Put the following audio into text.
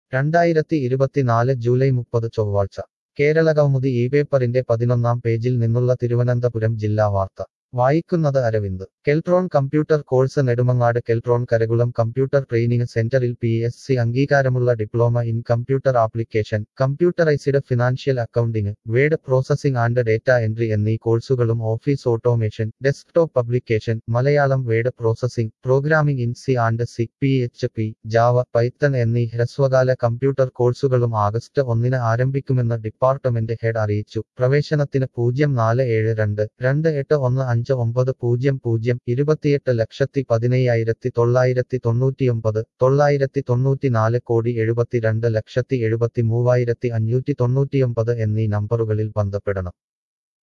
രണ്ടായിരത്തി ഇരുപത്തിനാല് ജൂലൈ മുപ്പത് ചൊവ്വാഴ്ച കേരളകൗമുദി ഈ പേപ്പറിന്റെ പതിനൊന്നാം പേജിൽ നിന്നുള്ള തിരുവനന്തപുരം ജില്ലാ വാർത്ത വായിക്കുന്നത് Aravind Keltron computer course Nedumangad Keltron Karakulam computer training സെന്ററിൽ പി എസ് സി അംഗീകാരമുള്ള diploma in computer application computerised financial accounting word processing and data entry എന്നീ കോഴ്സുകളും office automation desktop publication Malayalam word processing programming in C and C P H P Java Python എന്നീ ഹ്രസ്വകാല computer കോഴ്സുകളും August ഒന്നിന് ആരംഭിക്കുമെന്ന് department head അറിയിച്ചു പ്രവേശനത്തിന് പൂജ്യം നാല് ഏഴ് രണ്ട് രണ്ട് എട്ട് ഒന്ന് അഞ്ച് ഒമ്പത് പൂജ്യം പൂജ്യം ഇരുപത്തിയെട്ട് ലക്ഷത്തി പതിനയ്യായിരത്തി തൊള്ളായിരത്തി തൊണ്ണൂറ്റിയൊമ്പത് തൊള്ളായിരത്തി തൊണ്ണൂറ്റിനാല് കോടി എഴുപത്തിരണ്ട് ലക്ഷത്തി എഴുപത്തി മൂവായിരത്തി അഞ്ഞൂറ്റി തൊണ്ണൂറ്റിയൊമ്പത് എന്നീ നമ്പറുകളിൽ ബന്ധപ്പെടണം